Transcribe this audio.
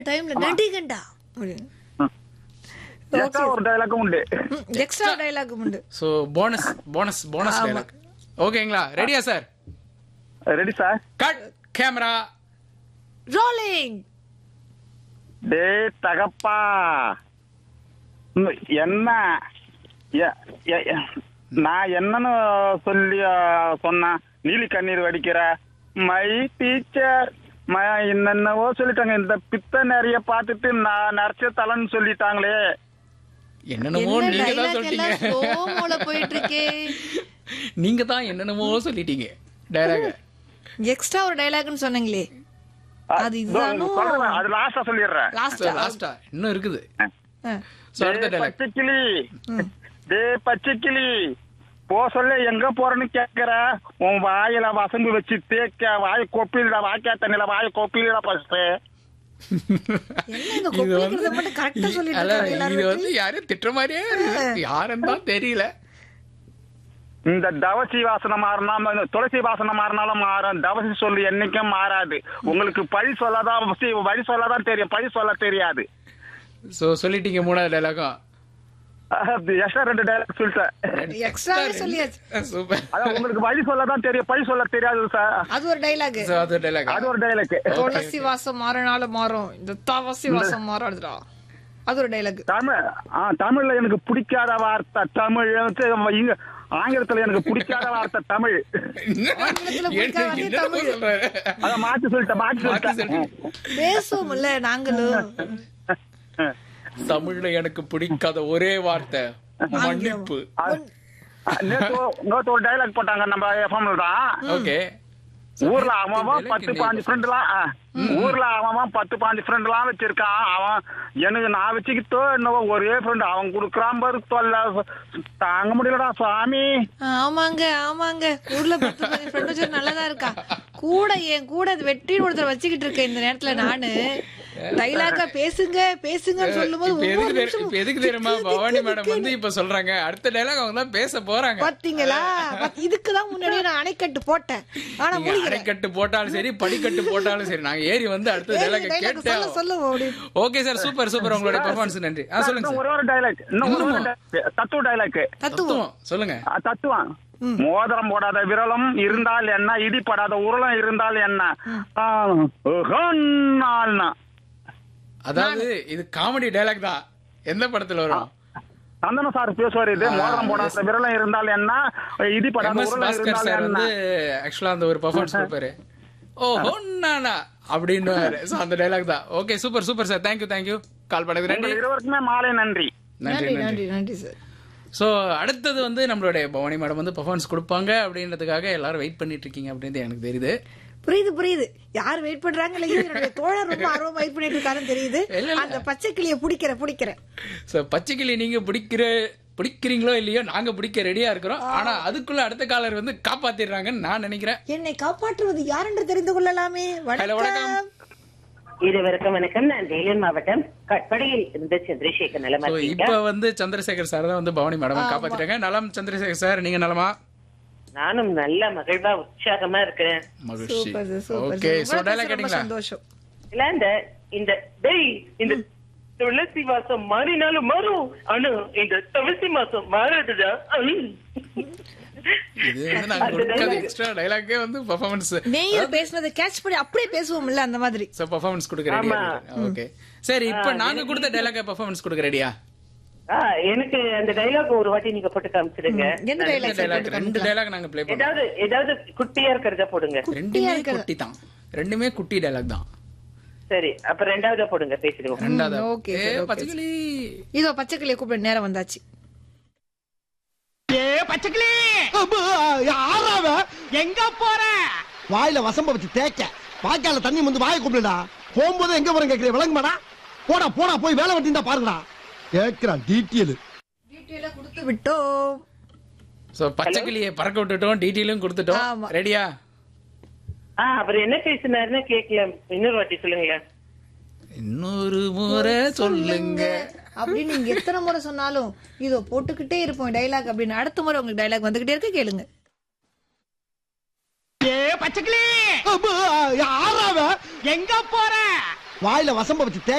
டைம்ல நடிகண்டா அப்படின்னு எக்ஸ்ட்ரா ஒரு டைலாக்கும் உண்டு எக்ஸ்ட்ரா டைலாக் உண்டு so bonus bonus bonus dialogue ஓகேங்களா ரெடியா sir ready sir cut camera rolling டே தகப்பா ம், என்ன எ- எ- எ- நான் என்னன்னு சொல்லி ஆ, சொன்னேன் நீலி கண்ணீர் வடிக்கிற மை டீச்சர் என்னென்னவோ சொல்லிட்டாங்க இந்த பித்த நிறைய பார்த்துட்டு நான் நரைச்ச தலைன்னு சொல்லிட்டாங்களே என்னென்னமோ என்ன நீங்க தான் டைலாக் எல்லாம் சொல்லிட்டீங்க ஸ்லோமோல போயிட்டு இருக்கே நீங்க தான் என்னென்னமோ சொல்லிட்டீங்க டைலாக் எக்ஸ்ட்ரா ஒரு டைலாக்னு சொன்னீங்களே அது இதோ இதுதானோ சொல்றேன், அது லாஸ்டா சொல்லிடுறேன் லாஸ்டா லாஸ்டா இன்னும் இருக்குது ஸோ அடுத்த டேய் டைலாக் பச்சைக்கிளி டே பச்சைக்கிளி போ சொல்ல எங்க போறேன்னு கேக்குற உன் வாயில வசம்பு வச்சு தேக்க வாய கொப்பிடா வாய்க்கா தண்ணில வாய கொப்பிடா ஃபர்ஸ்ட் என்ன இந்த இது கொப்பளிக்கிறத வந்து மட்டும் கரெக்டா சொல்லிட்டு அல்ல, இருக்காங்க இது எல்லாரும் வந்து யாரும் திட்டுற மாதிரியே இருக்கு. யாருன்னு தான் தெரியல இந்த தவசி வாசனை மாறினாம இந்த துளசி வாசனை மாறினாலும் மாறும் தவசி சொல்லு என்னைக்கும் மாறாது உங்களுக்கு பழி சொல்லதான் சி, வழி சொல்லதான் தெரியும் பழி சொல்ல தெரியாது ஸோ சொல்லிட்டீங்க மூணாவது டைலாகும் எக்ஸ்ட்ரா ரெண்டு டைலாக் சொல்லிட்டேன் எக்ஸ்ட்ராவே சொல்லியாச்சு சூப்பர் அதான் உங்களுக்கு வழி சொல்லதான் தெரியும் பழி சொல்ல தெரியாது சார் அது ஒரு டைலாக் ஸோ அது டைலாக் அது ஒரு டைலாக் துளசி வாசம் மாறினாலும் மாறும் இந்த தவசி வாசம் மாறாதுடா அது ஒரு டைலாக் தமிழ் ஆ தமிழ்ல எனக்கு பிடிக்காத வார்த்தை தமிழ் வந்து இங்க ஆங்கிலத்துல எனக்கு பிடிக்காத வார்த்தை தமிழ் ஆங்கிலத்துல பிடிக்காத வார்த்தை என்ன தமிழ். சொல்றாரு அத மாத்தி சொல்லிட்டேன் மாத்தி மாத்தி சொல்லிட்டேன் பேசுவோம்ல நாங்களும் தமிழ்ல எனக்கு பிடிக்காத ஒரே வார்த்தை மன்னிப்பு நேத்து ஒரு- நேத்து ஒரு டைலாக் போட்டாங்க நம்ம எஃப்எம்ல தான் ஓகே ஊர்ல அவன் அவன் பத்து பாஞ்சு ஃப்ரெண்ட்லாம் ஊர்ல அவன் அவன் பத்து பாஞ்சு ஃப்ரெண்ட்லாம் வச்சிருக்கான் அவன் எனக்கு நான் வச்சுக்கிட்டோ என்னவோ ஒரே ஃப்ரெண்ட் அவன் குடுக்கறான் பாரு தொல்லை தாங்க முடியலடா சாமி ஆமாங்க ஆமாங்க ஊர்ல பத்து பதினஞ்சு ஃப்ரெண்ட் வச்சு நல்லதா இருக்கா கூட என் கூட அது வெட்டி ஒருத்தர் வச்சுக்கிட்டு இருக்கேன் இந்த நேரத்துல நானு டைலாக்கா பேசுங்க பேசுங்கன்னு சொல்லும்போது இப்ப ஒவ்வொரு எதுக்கு தெரி- நிமிஷமும் இப்ப எதுக்கு தெரியுமா திக்கு, பவானி திக்கு, மேடம் வந்து இப்ப சொல்றாங்க அடுத்த டைலாக் அவங்க தான் பேச போறாங்க பாத்தீங்களா பாத்- இதுக்குதான் முன்னாடியே நான் அணைக்கட்டு போட்டேன் ஆனா நீங்க முடியல அணைக்கட்டு போட்டாலும் சரி படிக்கட்டு போட்டாலும் சரி நாங்க ஏறி வந்து அடுத்த டைலாக் டைலாக் கேட்டே சொல்ல சொல்ல அப்படின்னு ஓகே சார் சூப்பர் சூப்பர் உங்களுடைய பெர்ஃபார்மன்ஸ் நன்றி ஆ சொல்லுங்க இன்னும் சார் ஒரே ஒரு டைலாக் இன்னும் ஒரு ஒரு dialogue. தத்துவ டைலாக் தத்துவம் தத்துவம் சொல்லுங்க தத்துவம் மோதிரம் போடாத விரலும் இருந்தால் என்ன இடிப்படாத உருளம் இருந்தால் என்ன ஆ, உகன்னால்னா. அதாவது இது காமெடி டைலாக் தான் எந்த படத்துல வரும் சந்தன சார் பேசுவார் இது மோதிரம் போடாத விரலம் இருந்தால் என்ன இடிப்படாத எம் எஸ் உருளம் பாஸ்கர் இருந்தால் சார் என்ன வந்து ஆக்சுவலா அந்த ஒரு பெர்ஃபார்மன்ஸ் கொடுப்பாரு ஓ ஹொன்னானா அப்படின்னு சோ அந்த டைலாக் தான் okay super super sir thank you thank you call பண்ணது உங்கள் நன்றி இருவருக்குமே மாலை நன்றி நன்றி நன்றி நன்றி நன்றி நன்றி சார் ஸோ அடுத்தது வந்து நம்மளுடைய பவானி மேடம் வந்து பெர்ஃபார்மன்ஸ் கொடுப்பாங்க அப்படின்றதுக்காக எல்லாரும் வெயிட் பண்ணிட்டு இருக்கீங்க அப்படின்றது எனக்கு தெரியுது புரியுது புரியுது யார் வெயிட் பண்றாங்க இல்ல என்னுடைய தோழர் ரொம்ப ஆர்வமா வெயிட் பண்ணிட்டு இருக்காருன்னு தெரியுது இல்ல, இல்ல. அந்த பச்சை கிளிய பிடிக்கிற பிடிக்கிற ஸோ பச்சைக்கிளி நீங்க பிடிக்கிற பிடிக்கிறீங்களோ இல்லையோ நாங்க பிடிக்க ரெடியா இருக்கிறோம் ஆனா அதுக்குள்ள அடுத்த காலர் வந்து காப்பாத்திடுறாங்கன்னு நான் நினைக்கிறேன் என்னை காப்பாற்றுவது யார் என்று தெரிந்து கொள்ளலாமே Hello, வணக்கம். வணக்கம் இருவருக்கும் வணக்கம் நான் வேலூர் மாவட்டம் கட்படியில் இருந்த சந்திரசேகர் நலமா ஸோ இருக்கீங்க இப்ப வந்து சந்திரசேகர் சார் தான் வந்து பவானி மேடம் காப்பாத்திட்டாங்க நலம் சந்திரசேகர் சார் நீங்க நலமா நானும் நல்ல மகிழ்வா உற்சாகமா இருக்கிறேன் மகிழ்ச்சி super sir, super okay sir. So உங்களை டைலாக் பேச ரொம்ப கேட்டீங்களா சந்தோஷம் இல்ல இந்த இந்த டேய் இந்த துளசி மாசம் மாறினாலும் மாறும் ஆனா இந்த துளசி மாசம் மாறாதுடா ம். இது வந்து நாங்க கொடுக்காத எக்ஸ்ட்ரா டைலாக்கே வந்து பெர்ஃபார்மன்ஸ் நேயர் பேசுனதை கேட்ச் பண்ணி அப்படியே பேசுவோம்ல அந்த மாதிரி ஸோ பெர்ஃபார்மன்ஸ் கொடுக்க ரெடியா ஓகே சரி இப்போ நாங்க கொடுத்த டைலாக்கை பெர்ஃபார்மன்ஸ் கொடுக்க ரெடியா ஆ, எனக்கு அந்த டைலாக் ஒரு வாட்டி நீங்க போட்டு காமிச்சிடுங்க எந்த ரெண்டு டைலாக் டைலாக் ரெண்டு டைலாக் நாங்க ப்ளே பண்ணோம் ஏதாவது ஏதாவது குட்டியா இருக்கிறத போடுங்க ரெண்டுமே குட்டி தான் ரெண்டுமே குட்டி டைலாக் தான் சரி அப்ப ரெண்டாவதா போடுங்க பேசிடுவோம் ரெண்டாவது okay, ஏ, sir, okay, பச்சைக்கிளி இதோ பச்சை கிளிய கூப்பிட நேரம் வந்தாச்சு ஏ பச்சைக்கிளி யாராவ எங்க போற வாயில வசம்ப வச்சு தேய்க்க வாய்க்கால தண்ணி வந்து வாயை கூப்பிடுடா போகும்போது எங்க போறேன் கேக்குறேன் விளங்குமாடா போடா போடா போய் வேலை வெட்டிந்தா பாருங்கடா கேக்குறான் டீட்டெயில் டீட்டெயிலா கொடுத்து விட்டோம் சோ பச்சைக்கிளியை பறக்க விட்டுட்டோம் டீட்டெயிலும் ஆமா. கொடுத்துட்டோம் ரெடியா ஆ அவர் என்ன பேசினாருன்னு கேட்கல இன்னொரு வாட்டி சொல்லுங்களேன் இன்னொரு முறை சொல்லுங்க அப்படின்னு நீங்க எத்தனை முறை சொன்னாலும் இதோ போட்டுக்கிட்டே இருப்போம் டைலாக் அப்படின்னு அடுத்த முறை உங்களுக்கு டைலாக் வந்துகிட்டே இருக்கு கேளுங்க ஏ பச்சைக்கிளி யாராவ எங்க போற வாயில வசம்ப வச்சு